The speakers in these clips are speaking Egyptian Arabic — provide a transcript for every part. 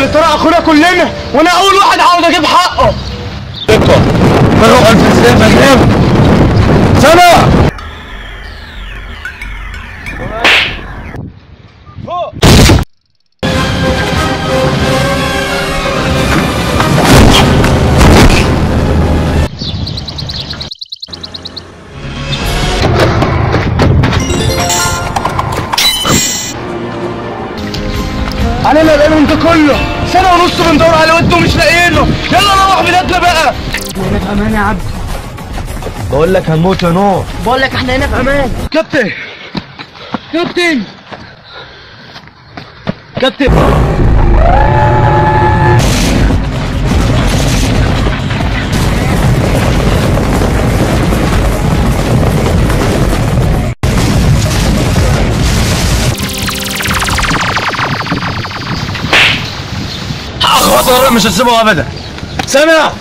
اللي طرق اخونا كلنا وانا اول واحد عاوز اجيب حقه ثقة فرق ألف سلامة نام سنة علينا الامر انت كله سنه ونص بندور على وانتم مش لاقيينه يلا نروح بلادنا بقى هنا في امان يا عبد بقول لك هنموت يا نور بقول لك احنا هنا في امان كابتن كابتن كابتن خطر مش هسيبه أبدا سامع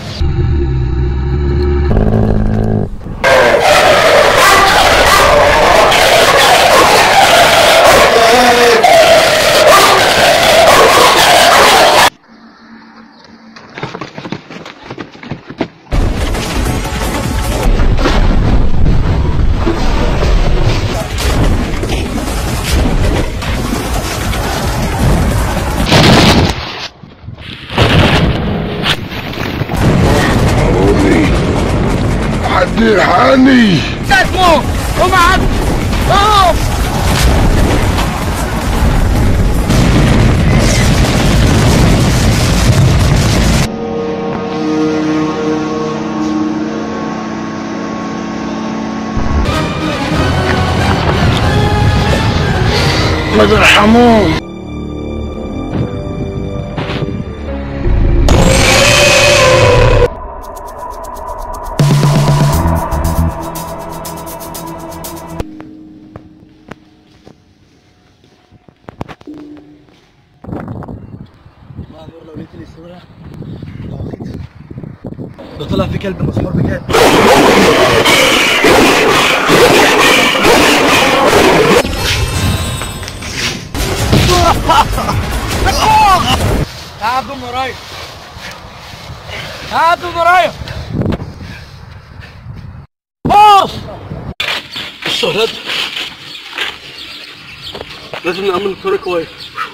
حد يلحقني اسمه قوم يا عبد قوم ما ترحمون ده طلع في كلب مسحور بجد يا عبد ام ورايا يا عبد ام ورايا باص الشهرات لازم نعمل الطريق كويس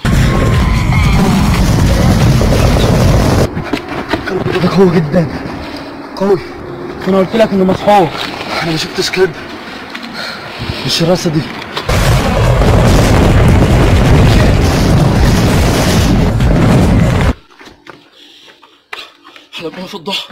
الكلب ده قوي جدا قوي انا قلت لك انه مسحور انا ما شفتش كلب بالشراسة دي احنا بقى في الضحى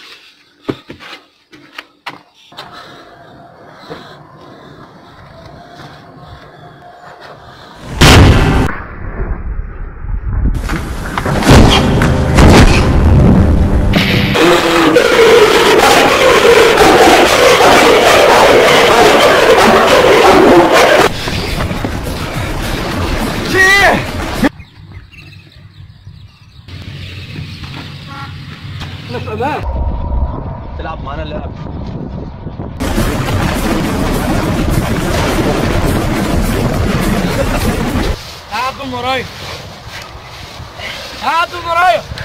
احنا في امان تلعب معانا اللعب يا عبد ام ورايا يا عبد ام ورايا